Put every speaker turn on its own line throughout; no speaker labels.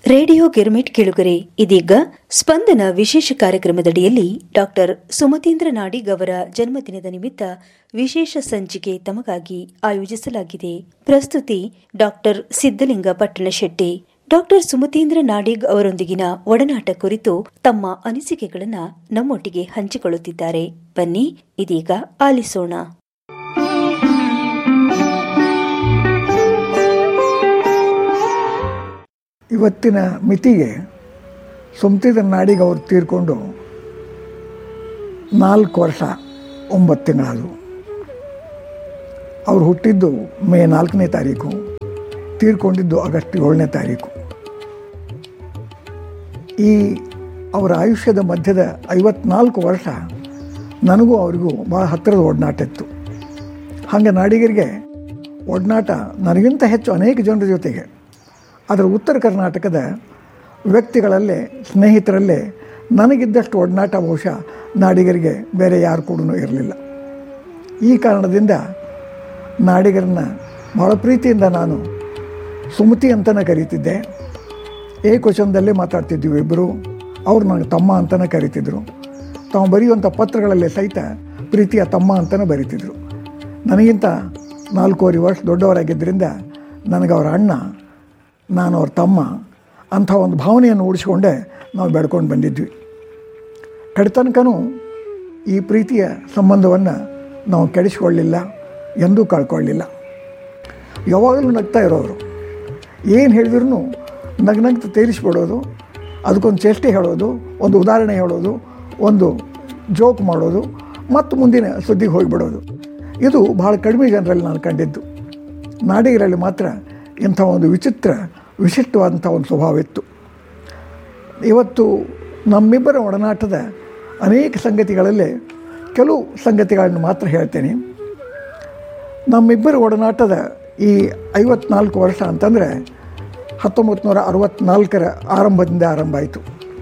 radio girmit ಕೇಳುಗರೆ ಇದೀಗ ಸ್ಪಂದನ ವಿಶೇಷ ಕಾರ್ಯಕ್ರಮದಡಿಯಲ್ಲಿ ಡಾಕ್ಟರ್ ಸುಮತೀಂದ್ರ ನಾಡಿಗ್ ಅವರ ಜನ್ಮದಿನದ ನಿಮಿತ್ತ ವಿಶೇಷ ಸಂಚಿಕೆ ತಮಗಾಗಿ ಆಯೋಜಿಸಲಾಗಿದೆ ಪ್ರಸ್ತುತಿ ಡಾಕ್ಟರ್ ಸಿದ್ದಲಿಂಗ ಪಟ್ಟಣಶೆಟ್ಟಿ ಡಾಕ್ಟರ್ ಸುಮತೀಂದ್ರ ನಾಡಿಗ್ ಅವರೊಂದಿಗಿನ ಒಡನಾಟ ಕುರಿತು ತಮ್ಮ ಅನಿಸಿಕೆಗಳನ್ನು ನಮ್ಮೊಟ್ಟಿಗೆ ಹಂಚಿಕೊಳ್ಳುತ್ತಿದ್ದಾರೆ ಬನ್ನಿ ಇದೀಗ ಆಲಿಸೋಣ
ಇವತ್ತಿನ ಮಿತಿಗೆ ಸುಮ್ತಿದ ನಾಡಿಗೆ ಅವ್ರು ತೀರ್ಕೊಂಡು ನಾಲ್ಕು ವರ್ಷ ಒಂಬತ್ತು ತಿಂಗಳಾದವು ಅವ್ರು ಹುಟ್ಟಿದ್ದು ಮೇ ನಾಲ್ಕನೇ ತಾರೀಕು ತೀರ್ಕೊಂಡಿದ್ದು ಆಗಸ್ಟ್ ಏಳನೇ ತಾರೀಕು ಈ ಅವರ ಆಯುಷ್ಯದ ಮಧ್ಯದ ಐವತ್ನಾಲ್ಕು ವರ್ಷ ನನಗೂ ಅವರಿಗೂ ಭಾಳ ಹತ್ತಿರದ ಒಡನಾಟ ಇತ್ತು ಹಾಗೆ ನಾಡಿಗರಿಗೆ ಒಡನಾಟ ನನಗಿಂತ ಹೆಚ್ಚು ಅನೇಕ ಜನರ ಜೊತೆಗೆ ಅದರ ಉತ್ತರ ಕರ್ನಾಟಕದ ವ್ಯಕ್ತಿಗಳಲ್ಲೇ ಸ್ನೇಹಿತರಲ್ಲೇ ನನಗಿದ್ದಷ್ಟು ಒಡನಾಟ ಬಹುಶಃ ನಾಡಿಗರಿಗೆ ಬೇರೆ ಯಾರು ಕೂಡ ಇರಲಿಲ್ಲ ಈ ಕಾರಣದಿಂದ ನಾಡಿಗರನ್ನ ಭಾಳ ಪ್ರೀತಿಯಿಂದ ನಾನು ಸುಮತಿ ಅಂತಲೇ ಕರೀತಿದ್ದೆ ಏಕವಚನದಲ್ಲೇ ಮಾತಾಡ್ತಿದ್ವಿ ಇಬ್ಬರು ಅವ್ರು ನನಗೆ ತಮ್ಮ ಅಂತಲೇ ಕರೀತಿದ್ರು ತಾವು ಬರೆಯುವಂಥ ಪತ್ರಗಳಲ್ಲೇ ಸಹಿತ ಪ್ರೀತಿಯ ತಮ್ಮ ಅಂತಲೇ ಬರೀತಿದ್ರು ನನಗಿಂತ ನಾಲ್ಕೂವರೆ ವರ್ಷ ದೊಡ್ಡವರಾಗಿದ್ದರಿಂದ ನನಗೆ ಅವರ ಅಣ್ಣ ನಾನು ಅವ್ರ ತಮ್ಮ ಅಂಥ ಒಂದು ಭಾವನೆಯನ್ನು ಉಳಿಸ್ಕೊಂಡೆ ನಾವು ಬೆಳ್ಕೊಂಡು ಬಂದಿದ್ವಿ ಕಡೆತನಕನೂ ಈ ಪ್ರೀತಿಯ ಸಂಬಂಧವನ್ನು ನಾವು ಕೆಡಿಸ್ಕೊಳ್ಳಿಲ್ಲ ಎಂದೂ ಕಳ್ಕೊಳ್ಳಿಲ್ಲ ಯಾವಾಗಲೂ ನಗ್ತಾ ಇರೋರು ಏನು ಹೇಳಿದ್ರು ನಗ್ ನಗ್ತ ತೇರಿಸ್ಬಿಡೋದು ಅದಕ್ಕೊಂದು ಚೇಷ್ಟೆ ಹೇಳೋದು ಒಂದು ಉದಾಹರಣೆ ಹೇಳೋದು ಒಂದು ಜೋಕ್ ಮಾಡೋದು ಮತ್ತು ಮುಂದಿನ ಸುದ್ದಿಗೆ ಹೋಗಿಬಿಡೋದು ಇದು ಭಾಳ ಕಡಿಮೆ ಜನರಲ್ಲಿ ನಾನು ಕಂಡಿದ್ದು ನಾಡಿಗರಲ್ಲಿ ಮಾತ್ರ ಇಂಥ ಒಂದು ವಿಚಿತ್ರ ವಿಶಿಷ್ಟವಾದಂಥ ಒಂದು ಸ್ವಭಾವ ಇತ್ತು ಇವತ್ತು ನಮ್ಮಿಬ್ಬರ ಒಡನಾಟದ ಅನೇಕ ಸಂಗತಿಗಳಲ್ಲೇ ಕೆಲವು ಸಂಗತಿಗಳನ್ನು ಮಾತ್ರ ಹೇಳ್ತೇನೆ ನಮ್ಮಿಬ್ಬರ ಒಡನಾಟದ ಈ ಐವತ್ನಾಲ್ಕು ವರ್ಷ ಅಂತಂದರೆ ಹತ್ತೊಂಬತ್ತು ನೂರ ಅರವತ್ತ್ನಾಲ್ಕರ ಆರಂಭದಿಂದ ಆರಂಭ ಆಯಿತು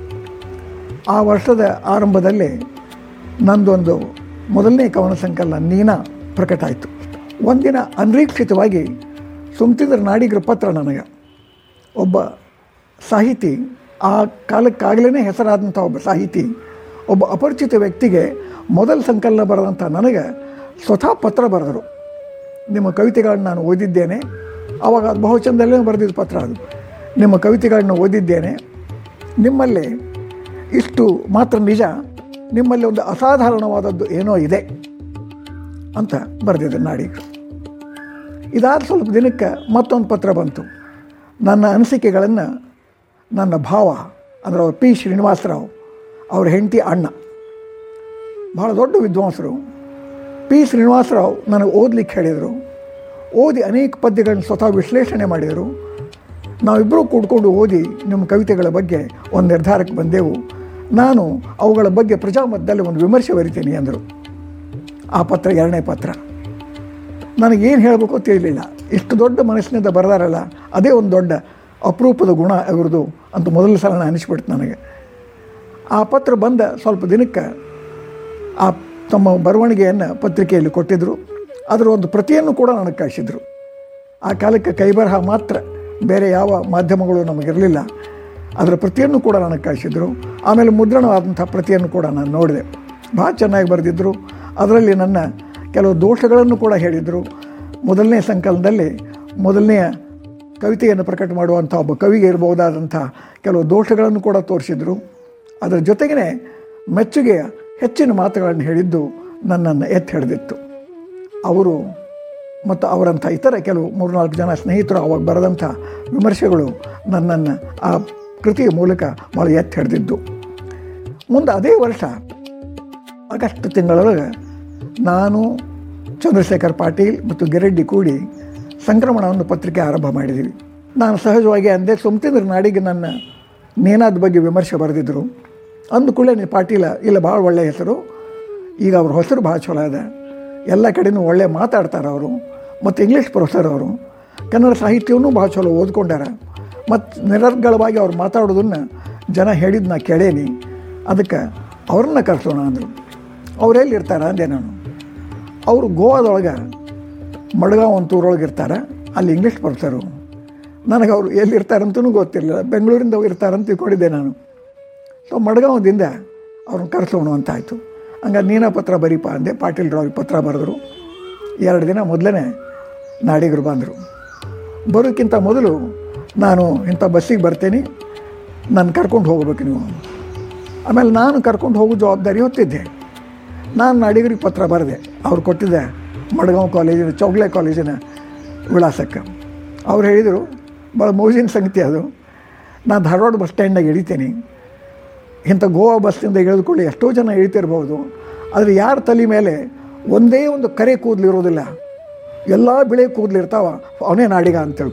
ಆ ವರ್ಷದ ಆರಂಭದಲ್ಲಿ ನಂದೊಂದು ಮೊದಲನೇ ಕವನ ಸಂಕಲನ ನೀನಾ ಪ್ರಕಟ ಆಯಿತು ಒಂದಿನ ಅನಿರೀಕ್ಷಿತವಾಗಿ ಸುಮ್ತಿದ್ರ ನಾಡಿಗರ ಪತ್ರ ನನಗೆ ಒಬ್ಬ ಸಾಹಿತಿ ಆ ಕಾಲಕ್ಕಾಗಲೇ ಹೆಸರಾದಂಥ ಒಬ್ಬ ಸಾಹಿತಿ ಒಬ್ಬ ಅಪರಿಚಿತ ವ್ಯಕ್ತಿಗೆ ಮೊದಲ ಸಂಕಲನ ಬರೆದಂಥ ನನಗೆ ಸ್ವತಃ ಪತ್ರ ಬರೆದರು ನಿಮ್ಮ ಕವಿತೆಗಳನ್ನು ನಾನು ಓದಿದ್ದೇನೆ ಆವಾಗ ಅದು ಬಹುಚಂದಲ್ಲೇ ಬರೆದಿದ್ದ ಪತ್ರ ಅದು ನಿಮ್ಮ ಕವಿತೆಗಳನ್ನು ಓದಿದ್ದೇನೆ ನಿಮ್ಮಲ್ಲಿ ಇಷ್ಟು ಮಾತ್ರ ನಿಜ ನಿಮ್ಮಲ್ಲಿ ಒಂದು ಅಸಾಧಾರಣವಾದದ್ದು ಏನೋ ಇದೆ ಅಂತ ಬರೆದಿದ್ದರು ನಾಡಿಗರು ಇದಾದ ಸ್ವಲ್ಪ ದಿನಕ್ಕೆ ಮತ್ತೊಂದು ಪತ್ರ ಬಂತು ನನ್ನ ಅನಿಸಿಕೆಗಳನ್ನು ನನ್ನ ಭಾವ ಅಂದರೆ ಅವ್ರ ಪಿ ಶ್ರೀನಿವಾಸರಾವ್ ಅವ್ರ ಹೆಂಡತಿ ಅಣ್ಣ ಭಾಳ ದೊಡ್ಡ ವಿದ್ವಾಂಸರು ಪಿ ಶ್ರೀನಿವಾಸರಾವ್ ನನಗೆ ಓದಲಿಕ್ಕೆ ಹೇಳಿದರು ಓದಿ ಅನೇಕ ಪದ್ಯಗಳನ್ನು ಸ್ವತಃ ವಿಶ್ಲೇಷಣೆ ಮಾಡಿದರು ನಾವಿಬ್ಬರೂ ಕೂಡ್ಕೊಂಡು ಓದಿ ನಿಮ್ಮ ಕವಿತೆಗಳ ಬಗ್ಗೆ ಒಂದು ನಿರ್ಧಾರಕ್ಕೆ ಬಂದೆವು ನಾನು ಅವುಗಳ ಬಗ್ಗೆ ಪ್ರಜಾಮತದಲ್ಲಿ ಒಂದು ವಿಮರ್ಶೆ ಬರಿತೀನಿ ಅಂದರು ಆ ಪತ್ರ ಎರಡನೇ ಪತ್ರ ನನಗೇನು ಹೇಳಬೇಕು ತಿಳಿಲಿಲ್ಲ ಇಷ್ಟು ದೊಡ್ಡ ಮನಸ್ಸಿನಿಂದ ಬರೆದಾರಲ್ಲ ಅದೇ ಒಂದು ದೊಡ್ಡ ಅಪರೂಪದ ಗುಣ ಇವ್ರದ್ದು ಅಂತ ಮೊದಲ ಸಲ ಅನಿಸ್ಬಿಡ್ತು ನನಗೆ ಆ ಪತ್ರ ಬಂದ ಸ್ವಲ್ಪ ದಿನಕ್ಕೆ ಆ ತಮ್ಮ ಬರವಣಿಗೆಯನ್ನು ಪತ್ರಿಕೆಯಲ್ಲಿ ಕೊಟ್ಟಿದ್ದರು ಅದರ ಒಂದು ಪ್ರತಿಯನ್ನು ಕೂಡ ನನಗೆ ಕಳಿಸಿದರು ಆ ಕಾಲಕ್ಕೆ ಕೈಬರಹ ಮಾತ್ರ ಬೇರೆ ಯಾವ ಮಾಧ್ಯಮಗಳು ನಮಗಿರಲಿಲ್ಲ ಅದರ ಪ್ರತಿಯನ್ನು ಕೂಡ ನನಗೆ ಕಳಿಸಿದರು ಆಮೇಲೆ ಮುದ್ರಣವಾದಂಥ ಪ್ರತಿಯನ್ನು ಕೂಡ ನಾನು ನೋಡಿದೆ ಭಾಳ ಚೆನ್ನಾಗಿ ಬರೆದಿದ್ದರು ಅದರಲ್ಲಿ ನನ್ನ ಕೆಲವು ದೋಷಗಳನ್ನು ಕೂಡ ಹೇಳಿದರು ಮೊದಲನೇ ಸಂಕಲನದಲ್ಲಿ ಮೊದಲನೆಯ ಕವಿತೆಯನ್ನು ಪ್ರಕಟ ಮಾಡುವಂಥ ಒಬ್ಬ ಕವಿಗೆ ಇರಬಹುದಾದಂಥ ಕೆಲವು ದೋಷಗಳನ್ನು ಕೂಡ ತೋರಿಸಿದರು ಅದರ ಜೊತೆಗೇ ಮೆಚ್ಚುಗೆಯ ಹೆಚ್ಚಿನ ಮಾತುಗಳನ್ನು ಹೇಳಿದ್ದು ನನ್ನನ್ನು ಎತ್ತಿ ಹಿಡಿದಿತ್ತು ಅವರು ಮತ್ತು ಅವರಂಥ ಇತರ ಕೆಲವು ಮೂರ್ನಾಲ್ಕು ಜನ ಸ್ನೇಹಿತರು ಅವಾಗ ಬರೆದಂಥ ವಿಮರ್ಶೆಗಳು ನನ್ನನ್ನು ಆ ಕೃತಿಯ ಮೂಲಕ ಭಾಳ ಎತ್ತಿ ಹಿಡಿದಿದ್ದು ಮುಂದೆ ಅದೇ ವರ್ಷ ಆಗಸ್ಟ್ ತಿಂಗಳೊಳಗೆ ನಾನು ಚಂದ್ರಶೇಖರ್ ಪಾಟೀಲ್ ಮತ್ತು ಗಿರೆಡ್ಡಿ ಕೂಡಿ ಸಂಕ್ರಮಣ ಒಂದು ಪತ್ರಿಕೆ ಆರಂಭ ಮಾಡಿದ್ದೀವಿ ನಾನು ಸಹಜವಾಗಿ ಅಂದೆ ಸುಮ್ತಿಂದ್ರ ನಾಡಿಗೆ ನನ್ನ ನೇನಾದ ಬಗ್ಗೆ ವಿಮರ್ಶೆ ಬರೆದಿದ್ದರು ಅಂದ ಕೂಡಲೇ ನೀನು ಪಾಟೀಲ ಇಲ್ಲ ಭಾಳ ಒಳ್ಳೆಯ ಹೆಸರು ಈಗ ಅವ್ರ ಹೆಸರು ಭಾಳ ಚಲೋ ಇದೆ ಎಲ್ಲ ಕಡೆನೂ ಒಳ್ಳೆ ಮಾತಾಡ್ತಾರೆ ಅವರು ಮತ್ತು ಇಂಗ್ಲೀಷ್ ಪ್ರೊಫೆಸರ್ ಅವರು ಕನ್ನಡ ಸಾಹಿತ್ಯವನ್ನೂ ಭಾಳ ಚಲೋ ಓದ್ಕೊಂಡಾರ ಮತ್ತು ನಿರರ್ಗಳವಾಗಿ ಅವ್ರು ಮಾತಾಡೋದನ್ನು ಜನ ಹೇಳಿದ್ದು ನಾ ಕೇಳೇನಿ ಅದಕ್ಕೆ ಅವ್ರನ್ನ ಕರೆಸೋಣ ಅಂದರು ಅವರೆಲ್ಲಿ ಇರ್ತಾರೆ ಅಂದೆ ನಾನು ಅವರು ಗೋವಾದೊಳಗೆ ಮಡ್ಗಾಂವ್ ಅಂತ ಊರೊಳಗೆ ಇರ್ತಾರೆ ಅಲ್ಲಿ ಇಂಗ್ಲೀಷ್ ಪ್ರೊಫೆಸರು ನನಗೆ ಅವರು ಎಲ್ಲಿರ್ತಾರಂತೂ ಗೊತ್ತಿರಲಿಲ್ಲ ಬೆಂಗಳೂರಿಂದ ಇರ್ತಾರಂತ ತಿಳ್ಕೊಂಡಿದ್ದೆ ನಾನು ಸೊ ಮಡ್ಗಾಂವದಿಂದ ಅವ್ರನ್ನ ಕರೆಸೋಣ ಅಂತ ಆಯಿತು ಹಂಗಾರೆ ನೀನ ಪತ್ರ ಬರೀಪ ಅಂದೆ ಪಾಟೀಲ್ರು ಅವ್ರಿಗೆ ಪತ್ರ ಬರೆದ್ರು ಎರಡು ದಿನ ಮೊದಲೇ ನಾಡಿಗರು ಬಂದರು ಬರೋಕ್ಕಿಂತ ಮೊದಲು ನಾನು ಇಂಥ ಬಸ್ಸಿಗೆ ಬರ್ತೇನೆ ನಾನು ಕರ್ಕೊಂಡು ಹೋಗ್ಬೇಕು ನೀವು ಆಮೇಲೆ ನಾನು ಕರ್ಕೊಂಡು ಹೋಗೋ ಜವಾಬ್ದಾರಿ ಹೊತ್ತಿದ್ದೆ ನಾನು ನಾಡಿಗರಿಗೆ ಪತ್ರ ಬರೆದೆ ಅವ್ರು ಕೊಟ್ಟಿದ್ದೆ ಮಡ್ಗಾಂವ್ ಕಾಲೇಜಿನ ಚೌಗ್ಲೆ ಕಾಲೇಜಿನ ವಿಳಾಸಕ್ಕೆ ಅವ್ರು ಹೇಳಿದರು ಭಾಳ ಮೋಜಿನ ಸಂಗತಿ ಅದು ನಾನು ಧಾರವಾಡ ಬಸ್ ಸ್ಟ್ಯಾಂಡ್ನಾಗ ಇಳಿತೀನಿ ಇಂಥ ಗೋವಾ ಬಸ್ಸಿಂದ ಇಳಿದುಕೊಳ್ಳಿ ಎಷ್ಟೋ ಜನ ಇಳಿತಿರ್ಬೋದು ಆದರೆ ಯಾರ ತಲೆ ಮೇಲೆ ಒಂದೇ ಒಂದು ಕರೆ ಕೂದಲು ಇರೋದಿಲ್ಲ ಎಲ್ಲ ಬಿಳೆ ಕೂದಲಿರ್ತಾವ ಅವನೇ ನಾಡಿಗ ಅಂತ